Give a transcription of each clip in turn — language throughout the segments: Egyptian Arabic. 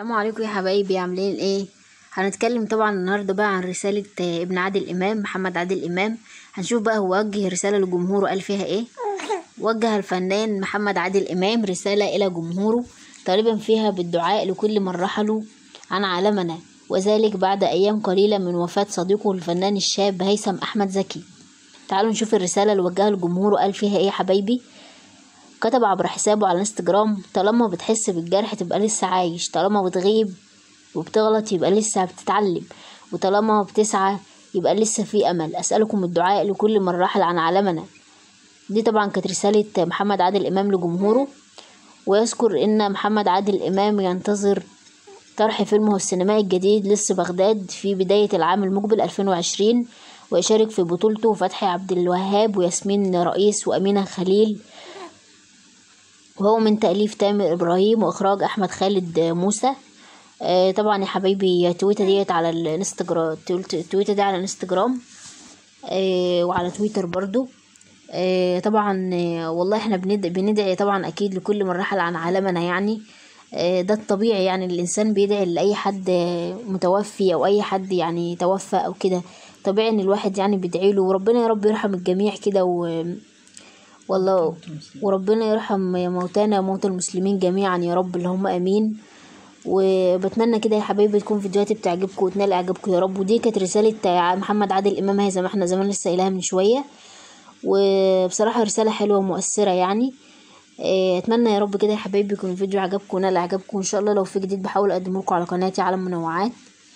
السلام عليكم يا حبايبي عاملين ايه هنتكلم طبعا النهارده بقى عن رسالة آه، ابن عادل امام محمد عادل امام هنشوف بقى هو وجه رسالة لجمهوره قال فيها ايه وجه الفنان محمد عادل امام رسالة الى جمهوره طالبا فيها بالدعاء لكل من رحلوا عن عالمنا وذلك بعد ايام قليلة من وفاة صديقه الفنان الشاب هيثم احمد زكي تعالوا نشوف الرسالة اللي وجهها لجمهوره قال فيها ايه يا حبايبي كتب عبر حسابه على انستجرام طالما بتحس بالجرح تبقى لسه عايش طالما بتغيب وبتغلط يبقى لسه بتتعلم وطالما بتسعى يبقى لسه في امل اسالكم الدعاء لكل من رحل عن عالمنا دي طبعا كانت رسالة محمد عادل امام لجمهوره ويذكر ان محمد عادل امام ينتظر طرح فيلمه السينمائي الجديد لص بغداد في بداية العام المقبل 2020 ويشارك في بطولته فتحي عبد الوهاب وياسمين رئيس وأمينة خليل وهو من تأليف تامر إبراهيم وإخراج أحمد خالد موسى آه، طبعا يا حبايبي التويتة ديت على الانستجرام التويتة دي على الانستجرام آه، وعلى تويتر برضو آه، طبعا آه، والله احنا بند- بندعي طبعا اكيد لكل من رحل عن عالمنا يعني آه، ده الطبيعي يعني الانسان بيدعي لاي حد آه، متوفي او اي حد يعني توفى او كده طبيعي ان الواحد يعني بيدعي له وربنا يا رب يرحم الجميع كده و والله وربنا يرحم موتانا وموتى المسلمين جميعا يا رب اللهم امين وبتمنى كده يا حبايبي تكون فيديوهاتي بتعجبكم وتنال اعجابكم يا رب ودي كانت رساله محمد عادل امام هي زي ما احنا زمان لسه قايلها من شويه وبصراحه رساله حلوه ومؤثره يعني إيه، اتمنى يا رب كده يا حبايبي يكون الفيديو عجبكم ونال اعجابكم ان شاء الله لو في جديد بحاول اقدمه لكم على قناتي عالم منوعات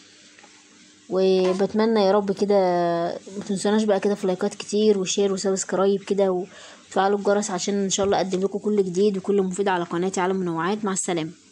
وبتمنى يا رب كده ما تنسوناش بقى كده في لايكات كتير وشير وسبسكرايب كده وتفعلوا الجرس عشان ان شاء الله اقدم لكم كل جديد وكل مفيد على قناتي عالم منوعات مع السلامه